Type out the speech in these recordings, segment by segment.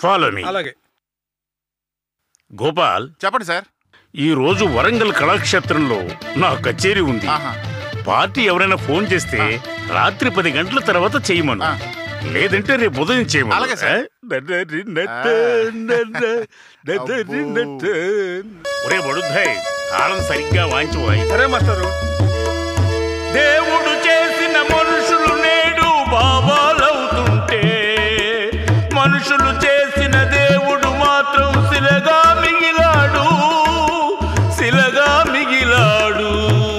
Follow me అలాగే గోపాల్ చెప్పండి sir ఈ రోజు వరంగల్ కళాక్షేత్రంలో నా కచేరీ ఉంది ఆహా పార్టీ ఎవరైనా ఫోన్ చేస్తే రాత్రి పది గంటల తర్వాత చేయమను ఆ. లేదంటే రేపు ఉదయం చేయమను అలాగే సార్. ఒరే బడుద్దాయ్ తాళం సరిగ్గా వాయించువాయి సరే మాస్టారు దేవుడు చేసిన మనుషులు నేడు బాబాలవుతుంటే మనుషులు చేసిన దేవుడు మాత్రం శిలగా మిగిలాడు శిలగా మిగిలాడు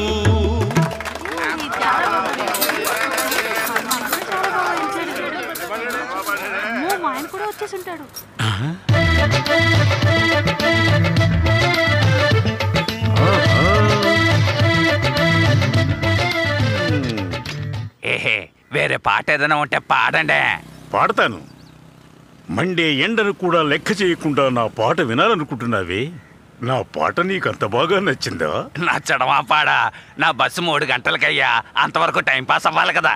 అమ్మో, మా ఆయన కూడా వచ్చేసి ఉంటాడు ఏహే వేరే పాట ఏదైనా ఉంటే పాడండి పాడతాను మండే ఎండను కూడా లెక్క చేయకుండా నా పాట వినాలనుకుంటున్నావే నా పాట నీకు అంత బాగా నచ్చిందా నచ్చడమా పాడా నా బస్సు మూడు గంటలకయ్యా అంతవరకు టైం పాస్ అవ్వాలి కదా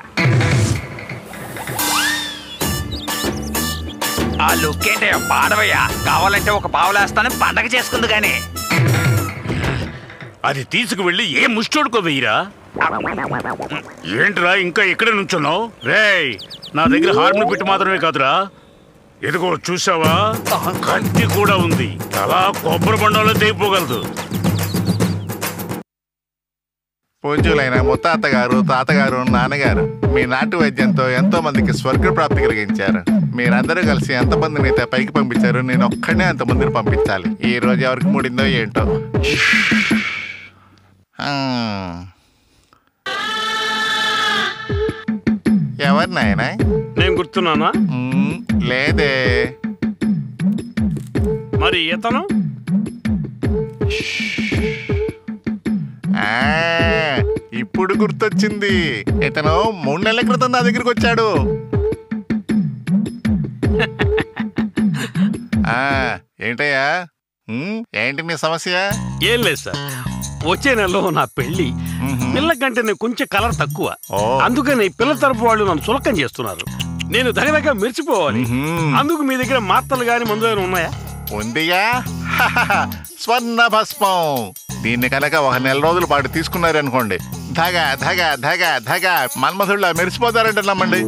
ఆ లుక్ ఏంటి పాడవయ్యా కావాలంటే ఒక పావులేస్తాను పండగ చేసుకుంది గాని అది తీసుకువెళ్ళి ఏ ముష్టోడుకో వెయ్యరా ఏంట్రా ఇంకా ఎక్కడ నుంచున్నావు రేయ్ నా దగ్గర హార్మోని పెట్టి మాత్రమే కాదురా ఎదుగో చూసావా కత్తి కూడా ఉంది తలా కొబ్బరి బండంలో తెగిపోగలదు పూజ్యులైన ముత్తాత గారు తాతగారు నాన్నగారు మీ నాటు వైద్యంతో ఎంతో మందికి స్వర్గ ప్రాప్తి కలిగించారు మీరందరూ కలిసి ఎంతమందిని అయితే పైకి పంపించారు నేను ఒక్కడే అంతమందిని పంపించాలి ఈ రోజు ఎవరికి మూడిందో ఏంటో ఆ. ఎవరు నాయనా నేను గుర్తున్నానా మ్మ్, లేదే మరి ఇతను ఆ, ఇప్పుడు గుర్తొచ్చింది ఇతను మూడు నెలల క్రితం నా దగ్గరికి వచ్చాడు ఆ, ఏంటయ్యా ఉమ్, ఏంటి నీ సమస్య ఏం లేదు సార్ వచ్చే నెలలో నా పెళ్లి మ్మ్. పిల్ల కంటే నేను కొంచెం కలర్ తక్కువ ఓ. అందుకని పిల్ల తరపు వాళ్ళు నన్ను చులకం చేస్తున్నారు నేను దగ్గరగా మెరిచిపోవాలి మ్మ్. అందుకు మీ దగ్గర మాత్రలు గాని మందు ఏమైనా ఉన్నాయా ఉందిగా హహహ, స్వర్ణ భస్మం దీన్ని కనుక ఒక నెల రోజుల పాటు తీసుకున్నారనుకోండి ధగ ధగ ధగ ధగ మన్మధుళ్ళ మెరిసిపోతారంట నమ్మండి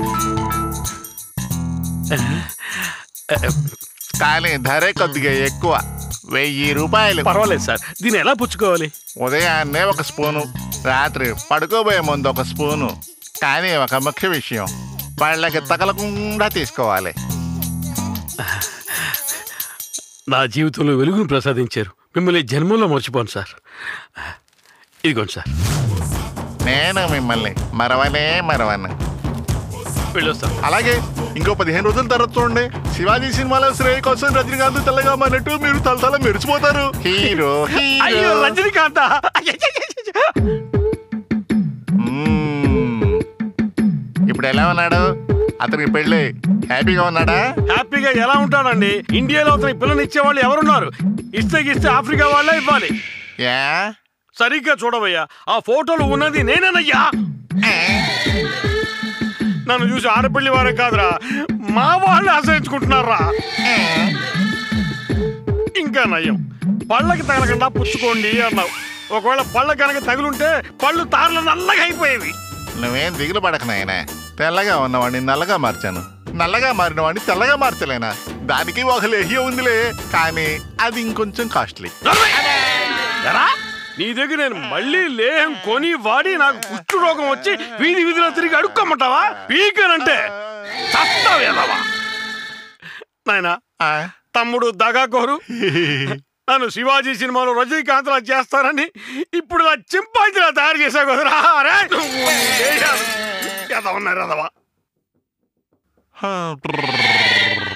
కానీ ధరే కొద్దిగా ఎక్కువ వెయ్యి రూపాయలు పర్వాలేదు సార్ దీన్ని ఎలా పుచ్చుకోవాలి ఉదయాన్నే ఒక స్పూను రాత్రి పడుకోబోయే ముందు ఒక స్పూను కానీ ఒక ముఖ్య విషయం వాళ్ళకి తగలకుండా తీసుకోవాలి నా జీవితంలో వెలుగును ప్రసాదించారు మిమ్మల్ని జన్మలో మర్చిపోను సార్ ఇదిగోండి సార్ నేను మిమ్మల్ని మరవనే మరవను వెళ్ళొస్తాను అలాగే ఇంకో పదిహేను రోజుల తర్వాత చూడండి శివాజీ సినిమాలో శ్రేయ కోసం రజనీకాంత్ తెల్లగా మారినట్టు మీరు తలతల మెరిసిపోతారు హీరో అయ్యో హీరో రజనీకాంత మ్మ్. ఇప్పుడు ఎలా ఉన్నాడు అతనికి పెళ్ళి హ్యాపీగా ఉన్నాడా హ్యాపీగా ఎలా ఉంటాడండి ఇండియాలో అతనికి పిల్లని ఇచ్చేవాళ్ళు ఎవరున్నారు ఇస్తే ఇస్తే ఆఫ్రికా వాళ్ళే ఇవ్వాలి యా సరిగ్గా చూడవయ్యా ఆ ఫోటోలు ఉన్నది నేనేనయ్యా నన్ను చూసి ఆడపిల్లి వారే కాదురా మా వాళ్ళు ఆశ్రయించుకుంటున్నారా ఇంకా నయం పళ్ళకి తగలకుండా పుచ్చుకోండి అన్నావు ఒకవేళ పళ్ళ కనుక తగులుంటే పళ్ళు తారలు నల్లగా అయిపోయేవి నువ్వేం దిగులు పడక నాయనా తెల్లగా ఉన్నవాడిని నల్లగా మార్చాను నల్లగా మారిన వాడిని తెల్లగా మార్చలేనా దానికి ఒక లేహ్యం ఉందిలే కానీ అది ఇంకొంచెం కాస్ట్లీ ఎరా నీ దగ్గర నేను మళ్ళీ లేహం కొని వాడి నాకు కుష్టు రోగం వచ్చి వీధి వీధిలో తిరిగి అడుక్కోమంటావా పీకనంటే చస్తావేదవా నాయనా ఆ, తమ్ముడు దగాకోరు నన్ను శివాజీ సినిమాలో రజనీకాంత్లా చేస్తారని ఇప్పుడు నా చింపాంజిలా తయారు చేసావు కదరా అరే నువ్వు నీ దేశాలు ఎదవన్నారు ఎదవా హా,